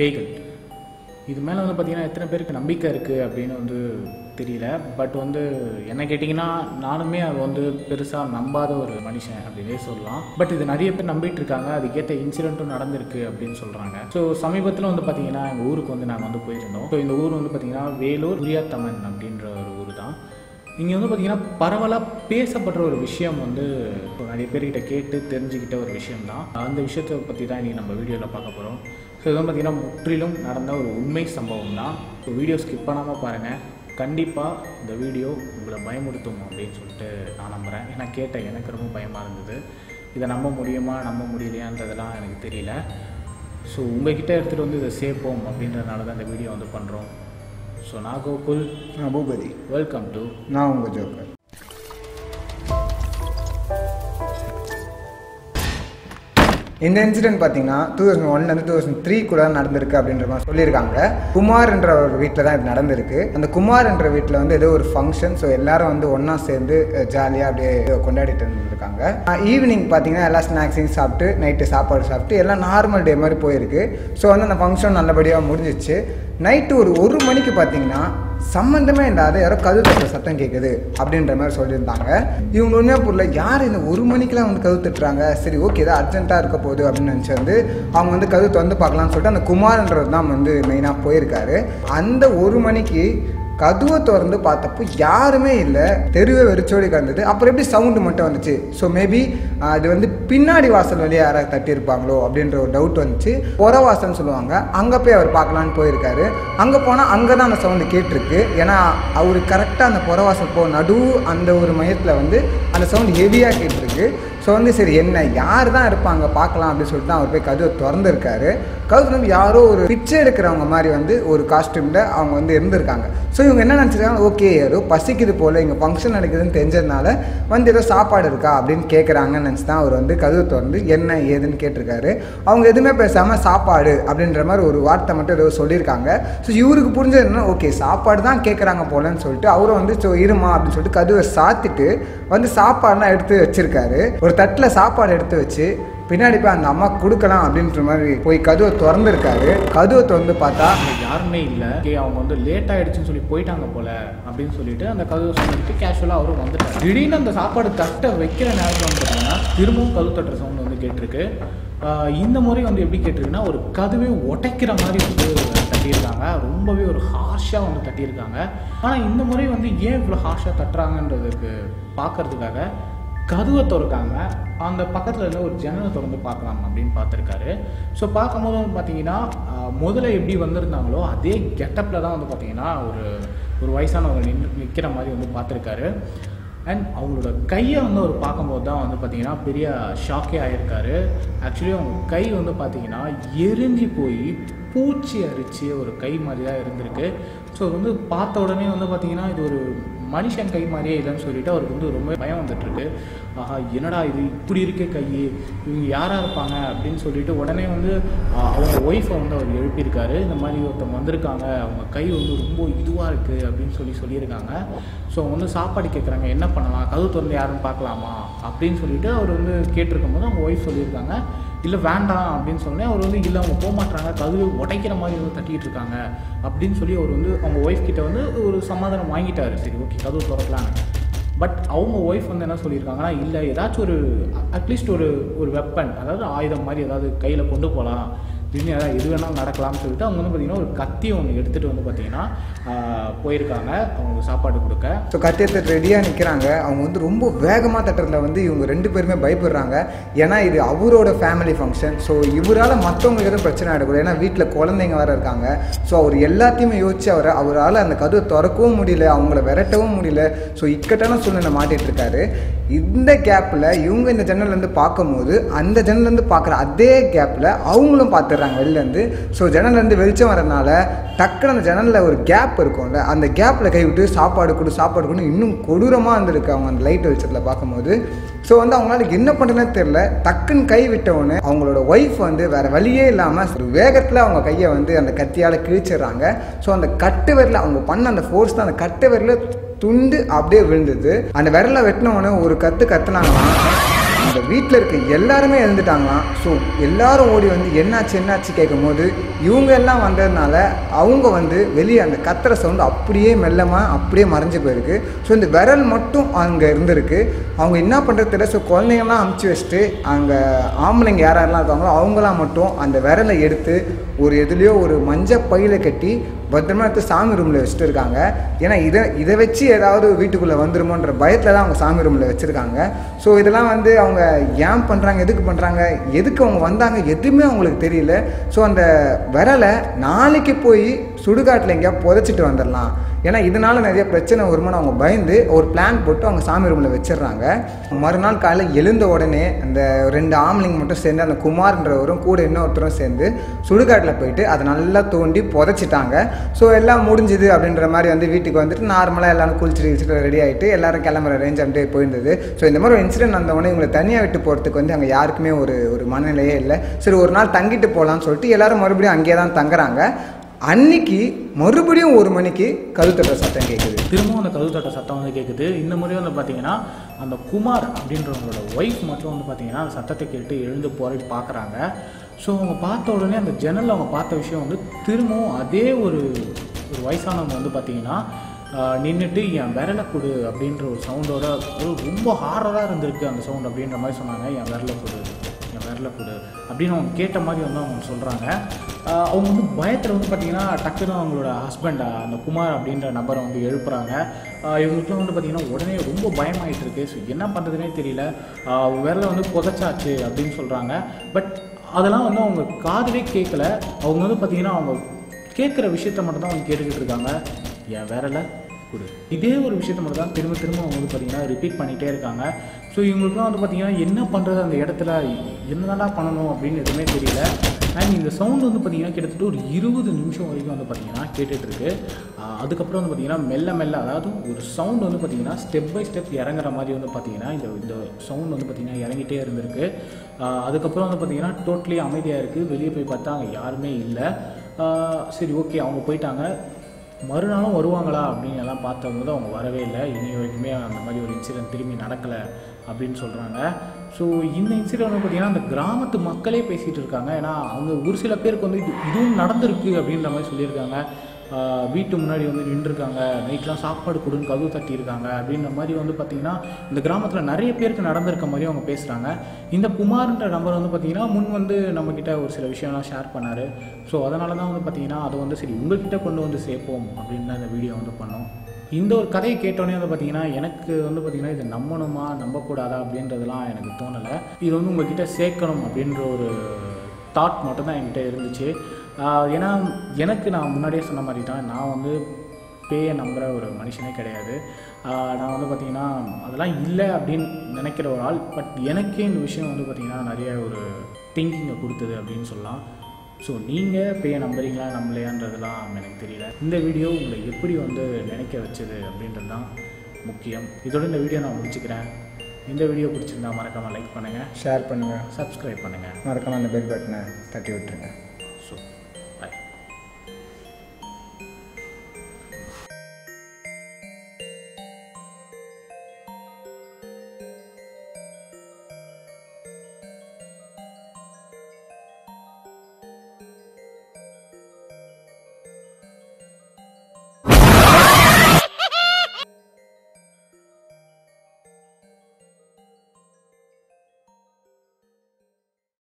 பேய்கள் இது மேலே வந்து பார்த்தீங்கன்னா எத்தனை பேருக்கு நம்பிக்கை இருக்குது அப்படின்னு வந்து தெரியல பட் வந்து என்ன கேட்டிங்கன்னா நானுமே அது வந்து பெருசாக நம்பாத ஒரு மனுஷன் அப்படின்னே சொல்லலாம் பட் இது நிறைய பேர் நம்பிட்டு இருக்காங்க அதுக்கேற்ற இன்சிடென்ட்டும் நடந்திருக்கு அப்படின்னு சொல்கிறாங்க ஸோ சமீபத்தில் வந்து பார்த்தீங்கன்னா எங்கள் ஊருக்கு வந்து நாங்கள் வந்து போயிருந்தோம் ஸோ இந்த ஊர் வந்து பார்த்தீங்கன்னா வேலூர் உரியாத்தமன் அப்படின்ற ஒரு ஊர் தான் இங்கே வந்து பார்த்தீங்கன்னா பரவலாக பேசப்படுற ஒரு விஷயம் வந்து இப்போ நிறைய பேர்கிட்ட கேட்டு தெரிஞ்சுக்கிட்ட ஒரு விஷயம் தான் அந்த விஷயத்தை பற்றி தான் இன்றைக்கி நம்ம வீடியோவில் பார்க்க போகிறோம் ஸோ இது வந்து பார்த்தீங்கன்னா முற்றிலும் நடந்த ஒரு உண்மை சம்பவம் தான் ஸோ வீடியோ ஸ்கிப் பண்ணாமல் பாருங்கள் கண்டிப்பாக இந்த வீடியோ உங்களை பயமுறுத்தும் அப்படின்னு சொல்லிட்டு நான் நம்புகிறேன் ஏன்னா கேட்டேன் எனக்கு ரொம்ப பயமாக இருந்தது இதை நம்ப முடியுமா நம்ப முடியலையான்றதெல்லாம் எனக்கு தெரியல ஸோ உங்ககிட்ட எடுத்துகிட்டு வந்து இதை சேர்ப்போம் அப்படின்றதுனால தான் இந்த வீடியோ வந்து பண்ணுறோம் ஸோ நான் கோகுல் நான் பூபதி வெல்கம் டு நான் உங்கள் ஜோக்கர் இந்த இன்சிடென்ட் பார்த்தீங்கன்னா டூ தௌசண்ட் ஒன்லேருந்து டூ தௌசண்ட் த்ரீ கூட நடந்திருக்கு அப்படின்ற மாதிரி சொல்லியிருக்காங்க குமார் என்ற ஒரு வீட்டில் தான் இது நடந்திருக்கு அந்த குமார் என்ற வீட்டில் வந்து ஏதோ ஒரு ஃபங்க்ஷன் ஸோ எல்லாரும் வந்து ஒன்றா சேர்ந்து ஜாலியாக அப்படியே கொண்டாடிட்டு இருந்திருக்காங்க ஈவினிங் பார்த்தீங்கன்னா எல்லா ஸ்நாக்ஸையும் சாப்பிட்டு நைட்டு சாப்பாடு சாப்பிட்டு எல்லாம் நார்மல் டே மாதிரி போயிருக்கு ஸோ வந்து அந்த ஃபங்க்ஷன் நல்லபடியாக முடிஞ்சிச்சு நைட்டு ஒரு ஒரு மணிக்கு பார்த்தீங்கன்னா சம்மந்தமே இல்லாத யாரோ கதவு தட்டுற சத்தம் கேட்குது அப்படின்ற மாதிரி சொல்லியிருந்தாங்க இவங்க உண்மையாக புரியல யார் இந்த ஒரு மணிக்கெலாம் வந்து கதவு தட்டுறாங்க சரி ஓகே ஏதோ அர்ஜென்ட்டாக இருக்க போகுது அப்படின்னு நினச்சி வந்து அவங்க வந்து கதவு திறந்து பார்க்கலாம்னு சொல்லிட்டு அந்த குமார்ன்றது தான் வந்து மெயினாக போயிருக்காரு அந்த ஒரு மணிக்கு கதவை திறந்து பார்த்தப்போ யாருமே இல்லை தெருவே வெறிச்சோடி கிடந்தது அப்புறம் எப்படி சவுண்டு மட்டும் வந்துச்சு ஸோ மேபி அது வந்து பின்னாடி வாசல் வழியாக யாராவது தட்டியிருப்பாங்களோ அப்படின்ற ஒரு டவுட் வந்துச்சு புற வாசல்னு சொல்லுவாங்க அங்கே போய் அவர் பார்க்கலான்னு போயிருக்காரு அங்கே போனால் அங்கே தான் அந்த சவுண்டு கேட்டிருக்கு ஏன்னா அவர் கரெக்டாக அந்த புற வாசல் போ நடு அந்த ஒரு மையத்தில் வந்து அந்த சவுண்டு ஹெவியாக கேட்டிருக்கு ஸோ வந்து சரி என்ன யார் தான் இருப்பாங்க பார்க்கலாம் அப்படின்னு சொல்லிட்டு தான் அவர் போய் கதவை திறந்துருக்காரு கதவு வந்து யாரோ ஒரு பிச்சை எடுக்கிறவங்க மாதிரி வந்து ஒரு காஸ்டியூமில் அவங்க வந்து இருந்திருக்காங்க ஸோ இவங்க என்ன நினச்சிருக்காங்க ஓகே ஏதோ பசிக்குது போல் இங்கே ஃபங்க்ஷன் நடக்குதுன்னு தெரிஞ்சதுனால வந்து ஏதோ சாப்பாடு இருக்கா அப்படின்னு கேட்குறாங்கன்னு நினச்சி தான் அவர் வந்து கதவு திறந்து என்ன ஏதுன்னு கேட்டிருக்காரு அவங்க எதுவுமே பேசாமல் சாப்பாடு அப்படின்ற மாதிரி ஒரு வார்த்தை மட்டும் ஏதோ சொல்லியிருக்காங்க ஸோ இவருக்கு புரிஞ்சது என்ன ஓகே சாப்பாடு தான் கேட்குறாங்க போலன்னு சொல்லிட்டு அவரும் வந்து ஸோ இருமா அப்படின்னு சொல்லிட்டு கதவை சாத்திட்டு வந்து சாப்பாடுலாம் எடுத்து வச்சிருக்காரு ஒரு தட்டில் சாப்பாடு எடுத்து வச்சு பின்னாடி போய் அந்த அம்மா கொடுக்கலாம் அப்படின்ற மாதிரி போய் கதவை திறந்துருக்காரு கதவை திறந்து பார்த்தா அங்க யாருமே இல்லை ஓகே அவங்க வந்து லேட் ஆயிடுச்சுன்னு சொல்லி போயிட்டாங்க போல அப்படின்னு சொல்லிட்டு அந்த கதவு சொல்லிட்டு கேஷுவலாக அவரும் வந்துட்டார் திடீர்னு அந்த சாப்பாடு தட்டை வைக்கிற நேரத்தில் வந்து பார்த்தீங்கன்னா திரும்பவும் கதவு தட்டுற சவுண்ட் வந்து கேட்டிருக்கு ஆஹ் இந்த முறை வந்து எப்படி கேட்டிருக்குன்னா ஒரு கதவே உடைக்கிற மாதிரி வந்து தட்டியிருக்காங்க ரொம்பவே ஒரு ஹார்ஷாக வந்து தட்டியிருக்காங்க ஆனால் இந்த முறை வந்து ஏன் இவ்வளோ ஹார்ஷாக தட்டுறாங்கன்றதுக்கு பார்க்கறதுக்காக கதவை திறக்காம அந்த பக்கத்தில் இருந்த ஒரு ஜன்னலை திறந்து பார்க்கலாம் அப்படின்னு பார்த்துருக்காரு ஸோ பார்க்கும்போது வந்து பார்த்தீங்கன்னா ஆஹ், முதல்ல எப்படி வந்திருந்தாங்களோ அதே கெட்டப்பில் தான் வந்து பார்த்தீங்கன்னா ஒரு ஒரு வயசானவங்க நின்று நிற்கிற மாதிரி வந்து பார்த்துருக்காரு அண்ட் அவங்களோட கையை வந்து அவர் பார்க்கும்போது தான் வந்து பார்த்தீங்கன்னா பெரிய ஷாக்கே ஆகியிருக்காரு ஆக்சுவலி அவங்க கை வந்து பார்த்தீங்கன்னா எரிஞ்சு போய் பூச்சி அரிச்சு ஒரு கை மாதிரி தான் இருந்திருக்கு ஸோ வந்து பார்த்த உடனே வந்து பார்த்தீங்கன்னா இது ஒரு மனுஷன் கை மாதிரியே இல்லைன்னு சொல்லிட்டு அவருக்கு வந்து ரொம்ப பயம் வந்துட்டுருக்கு ஆஹா என்னடா இது இப்படி இருக்கே கை இவங்க யாராக இருப்பாங்க அப்படின்னு சொல்லிட்டு உடனே வந்து ஆஹ், அவங்க ஒய்ஃபை வந்து அவர் எழுப்பியிருக்காரு இந்த மாதிரி ஒருத்தவங்க வந்திருக்காங்க அவங்க கை வந்து ரொம்ப இதுவாக இருக்குது அப்படின்னு சொல்லி சொல்லியிருக்காங்க ஸோ வந்து சாப்பாடு கேட்குறாங்க என்ன பண்ணலாம் கதவு திறந்து யாருன்னு பார்க்கலாமா அப்படின்னு சொல்லிட்டு அவர் வந்து கேட்டிருக்கும் போது அவங்க ஒய்ஃப் சொல்லியிருக்காங்க இல்லை வேண்டாம் அப்படின்னு சொன்னேன் அவர் வந்து இல்லை அவங்க போக மாட்டாங்க கதவு உடைக்கிற மாதிரி வந்து தட்டிட்டு இருக்காங்க அப்படின்னு சொல்லி அவர் வந்து அவங்க ஒய்ஃப் கிட்ட வந்து ஒரு சமாதானம் வாங்கிட்டாரு சரி ஓகே கதவு திறக்கலாம் பட் அவங்க ஒய்ஃப் வந்து என்ன சொல்லியிருக்காங்கன்னா இல்லை ஏதாச்சும் ஒரு அட்லீஸ்ட் ஒரு ஒரு வெப்பன் அதாவது ஆயுதம் மாதிரி ஏதாவது கையில் கொண்டு போகலாம் திடீர்னு ஏதாவது எது வேணாலும் நடக்கலாம்னு சொல்லிட்டு அவங்க வந்து பார்த்திங்கன்னா ஒரு கத்தியை ஒன்று எடுத்துகிட்டு வந்து பார்த்திங்கன்னா ஆஹ், போயிருக்காங்க அவங்களுக்கு சாப்பாடு கொடுக்க ஸோ கத்தியத்தை ரெடியாக நிற்கிறாங்க அவங்க வந்து ரொம்ப வேகமாக தட்டுறதுல வந்து இவங்க ரெண்டு பேருமே பயப்படுறாங்க ஏன்னா இது அவரோட ஃபேமிலி ஃபங்க்ஷன் ஸோ இவரால் மற்றவங்களுக்கு எதுவும் பிரச்சனை ஆகிடக்கூடாது ஏன்னா வீட்டில் குழந்தைங்க வேறு இருக்காங்க ஸோ அவர் எல்லாத்தையுமே யோசிச்சு அவர் அவரால் அந்த கதவை திறக்கவும் முடியல அவங்கள விரட்டவும் முடியல ஸோ இக்கட்டான சூழ்நிலை மாட்டிட்டு இருக்காரு இந்த கேப்பில் இவங்க இந்த ஜன்னல்லேருந்து பார்க்கும்போது அந்த ஜன்னல்லேருந்து பார்க்குற அதே கேப்பில் அவங்களும் பார்த்துடுறாங்க வெளிலேருந்து ஸோ ஜன்னல்லேருந்து வெளிச்சம் வரதுனால டக்குன்னு அந்த ஜன்னலில் ஒரு கேப் இருக்கும்ல அந்த கேப்பில் கை விட்டு சாப்பாடு கொடு சாப்பாடு கொடு இன்னும் கொடூரமாக இருந்திருக்கு அவங்க அந்த லைட் வெளிச்சத்தில் பார்க்கும்போது ஸோ வந்து அவங்களால என்ன பண்ணுறதுனே தெரில டக்குன்னு கை விட்டவுடனே அவங்களோட ஒய்ஃப் வந்து வேறு வழியே இல்லாமல் ஒரு வேகத்தில் அவங்க கையை வந்து அந்த கத்தியால் கிழிச்சிடுறாங்க ஸோ அந்த கட்டு விரல அவங்க பண்ண அந்த ஃபோர்ஸ் தான் அந்த கட்டு விரல துண்டு அப்படியே விழுந்தது அந்த விரலை வெட்டினவொடனே ஒரு கத்து கத்துனாங்களாம் அந்த வீட்டில் இருக்க எல்லாருமே எழுந்துட்டாங்களாம் ஸோ எல்லாரும் ஓடி வந்து என்னாச்சு என்னாச்சு கேட்கும் போது இவங்க எல்லாம் வந்ததுனால அவங்க வந்து வெளியே அந்த கத்துற சவுண்டு அப்படியே மெல்லமாக அப்படியே மறைஞ்சு போயிருக்கு ஸோ இந்த விரல் மட்டும் அங்கே இருந்திருக்கு அவங்க என்ன பண்ணுறது தெரியல ஸோ குழந்தைங்கலாம் அமுச்சு வச்சுட்டு அங்கே ஆம்பளைங்க யார் யாரெல்லாம் இருக்காங்களோ அவங்களாம் மட்டும் அந்த விரலை எடுத்து ஒரு எதுலேயோ ஒரு மஞ்சள் பையில கட்டி பத்திரமா எடுத்து சாமி ரூமில் வச்சுட்டு இருக்காங்க ஏன்னா இதை இதை வச்சு ஏதாவது வீட்டுக்குள்ளே வந்துருமோன்ற பயத்தில் தான் அவங்க சாமி ரூமில் வச்சுருக்காங்க ஸோ இதெல்லாம் வந்து அவங்க ஏன் பண்ணுறாங்க எதுக்கு பண்ணுறாங்க எதுக்கு அவங்க வந்தாங்க எதுவுமே அவங்களுக்கு தெரியல ஸோ அந்த விரலை நாளைக்கு போய் சுடுகாட்டில் எங்கேயா புதைச்சிட்டு வந்துடலாம் ஏன்னா இதனால நிறைய பிரச்சனை வருமானு அவங்க பயந்து ஒரு பிளான் போட்டு அவங்க சாமி ரூமில் வச்சிடுறாங்க மறுநாள் காலையில் எழுந்த உடனே அந்த ரெண்டு ஆம்பளைங்க மட்டும் சேர்ந்து அந்த குமார்ன்றவரும் கூட இன்னொருத்தரும் சேர்ந்து சுடுகாட்டில் போயிட்டு அதை நல்லா தோண்டி புதைச்சிட்டாங்க ஸோ எல்லாம் முடிஞ்சுது அப்படின்ற மாதிரி வந்து வீட்டுக்கு வந்துட்டு நார்மலாக எல்லாரும் குளிச்சுட்டு குளிச்சுட்டு ரெடி ஆகிட்டு எல்லாரும் கிளம்புற ரேஞ்ச் அப்படியே போயிருந்தது ஸோ இந்த மாதிரி ஒரு இன்சிடென்ட் வந்த உடனே இவங்களை தனியாக விட்டு போகிறதுக்கு வந்து அங்கே யாருக்குமே ஒரு ஒரு மனநிலையே இல்லை சரி ஒரு நாள் தங்கிட்டு போகலான்னு சொல்லிட்டு எல்லாரும் மறுபடியும் அங்கேயே தான் தங்குறாங்க அன்னைக்கு மறுபடியும் ஒரு மணிக்கு கழுத்தட்ட சத்தம் கேட்குது திரும்பவும் அந்த கதவு தட்ட சத்தம் வந்து கேட்குது இந்த முறை வந்து பார்த்தீங்கன்னா அந்த குமார் அப்படின்றவங்களோட ஒய்ஃப் மட்டும் வந்து பார்த்தீங்கன்னா அந்த சத்தத்தை கேட்டு எழுந்து போய் பார்க்குறாங்க ஸோ அவங்க பார்த்த உடனே அந்த ஜன்னலில் அவங்க பார்த்த விஷயம் வந்து திரும்பவும் அதே ஒரு ஒரு வயசானவங்க வந்து பார்த்தீங்கன்னா நின்றுட்டு என் விரலை கொடு அப்படின்ற ஒரு சவுண்டோட ஒரு ரொம்ப ஹாரராக இருந்திருக்கு அந்த சவுண்ட் அப்படின்ற மாதிரி சொன்னாங்க என் விரலை கொடு என் விரலை கொடு அப்படின்னு அவங்க கேட்ட மாதிரி வந்து அவங்க சொல்கிறாங்க அவங்க வந்து பயத்தில் வந்து பார்த்தீங்கன்னா டக்குன்னு அவங்களோட ஹஸ்பண்ட் அந்த குமார் அப்படின்ற நபரை வந்து எழுப்புறாங்க ஆஹ் இவங்களுக்குலாம் வந்து பார்த்தீங்கன்னா உடனே ரொம்ப பயமாயிட்டு இருக்கு ஸோ என்ன பண்ணுறதுனே தெரியல ஆஹ் அவங்க விரலை வந்து புதைச்சாச்சு அப்படின்னு சொல்கிறாங்க பட் அதெல்லாம் வந்து அவங்க காதுலே கேட்கல அவங்க வந்து பார்த்தீங்கன்னா அவங்க கேட்குற விஷயத்த மட்டும் தான் அவங்க கேட்டுக்கிட்டு இருக்காங்க என் விரலை கொடு இதே ஒரு விஷயத்த மட்டும் தான் திரும்ப திரும்ப அவங்க வந்து பார்த்தீங்கன்னா ரிப்பீட் பண்ணிகிட்டே இருக்காங்க ஸோ இவங்களுக்குலாம் வந்து பார்த்தீங்கன்னா என்ன பண்ணுறது அந்த இடத்துல என்னதான் பண்ணணும் அப்படின்னு எதுவுமே தெரியல அண்ட் இந்த சவுண்ட் வந்து பார்த்தீங்கன்னா கிட்டத்தட்ட ஒரு இருபது நிமிஷம் வரைக்கும் வந்து பார்த்தீங்கன்னா கேட்டுட்ருக்கு அதுக்கப்புறம் வந்து பார்த்தீங்கன்னா மெல்ல மெல்ல அதாவது ஒரு சவுண்ட் வந்து பார்த்தீங்கன்னா ஸ்டெப் பை ஸ்டெப் இறங்குற மாதிரி வந்து பார்த்தீங்கன்னா இந்த இந்த சவுண்ட் வந்து பார்த்தீங்கன்னா இறங்கிட்டே இருந்திருக்கு ஆஹ் அதுக்கப்புறம் வந்து பார்த்தீங்கன்னா டோட்டலி அமைதியாக இருக்குது வெளியே போய் பார்த்தா அங்கே யாருமே இல்லை ஆஹ் சரி ஓகே அவங்க போயிட்டாங்க மறுநாளும் வருவாங்களா அப்படின்னு எல்லாம் பார்த்தபோது அவங்க வரவே இல்லை இனி வரைக்குமே அந்த மாதிரி ஒரு இன்சிடென்ட் திரும்பி நடக்கலை அப்படின்னு சொல்கிறாங்க ஸோ இந்த இன்சிடென்ட் வந்து பார்த்திங்கன்னா அந்த கிராமத்து மக்களே பேசிகிட்டு இருக்காங்க ஏன்னா அவங்க ஒரு சில பேருக்கு வந்து இது இதுவும் நடந்திருக்கு அப்படின்ற மாதிரி சொல்லியிருக்காங்க ஆஹ் வீட்டு முன்னாடி வந்து நின்றுருக்காங்க நைட்லாம் சாப்பாடு கொடுன்னு கதவு தட்டியிருக்காங்க அப்படின்ற மாதிரி வந்து பார்த்திங்கன்னா இந்த கிராமத்தில் நிறைய பேருக்கு நடந்திருக்க மாதிரி அவங்க பேசுகிறாங்க இந்த குமார்ன்ற நம்பர் வந்து பார்த்திங்கன்னா முன் வந்து நம்மக்கிட்ட ஒரு சில விஷயம்லாம் ஷேர் பண்ணார் ஸோ அதனால தான் வந்து பார்த்திங்கன்னா அதை வந்து சரி உங்கள்கிட்ட கொண்டு வந்து சேர்ப்போம் அப்படின்னு தான் இந்த வீடியோ வந்து பண்ணோம் இந்த ஒரு கதையை கேட்டோன்னே வந்து பார்த்தீங்கன்னா எனக்கு வந்து பார்த்தீங்கன்னா இது நம்பணுமா நம்பக்கூடாதா அப்படின்றதெல்லாம் எனக்கு தோணலை இது வந்து உங்ககிட்ட சேர்க்கணும் அப்படின்ற ஒரு தாட் மட்டும் தான் என்கிட்ட இருந்துச்சு ஆஹ் ஏன்னா எனக்கு நான் முன்னாடியே சொன்ன மாதிரி தான் நான் வந்து பேயை நம்புகிற ஒரு மனுஷனே கிடையாது ஆஹ் நான் வந்து பார்த்திங்கன்னா அதெல்லாம் இல்லை அப்படின்னு நினைக்கிற ஒரு ஆள் பட் எனக்கே இந்த விஷயம் வந்து பார்த்திங்கன்னா நிறைய ஒரு திங்கிங்கை கொடுத்தது அப்படின்னு சொல்லலாம் ஸோ நீங்கள் பேயை நம்புறீங்களா நம்பலையான்றதெல்லாம் எனக்கு தெரியல இந்த வீடியோ உங்களை எப்படி வந்து நினைக்க வச்சது அப்படின்றது தான் முக்கியம் இதோட இந்த வீடியோ நான் முடிச்சுக்கிறேன் இந்த வீடியோ பிடிச்சிருந்தா மறக்காமல் லைக் பண்ணுங்கள் ஷேர் பண்ணுங்கள் சப்ஸ்கிரைப் பண்ணுங்கள் மறக்காமல் அந்த பெல் பட்டனை தட்டி விட்டுருங்க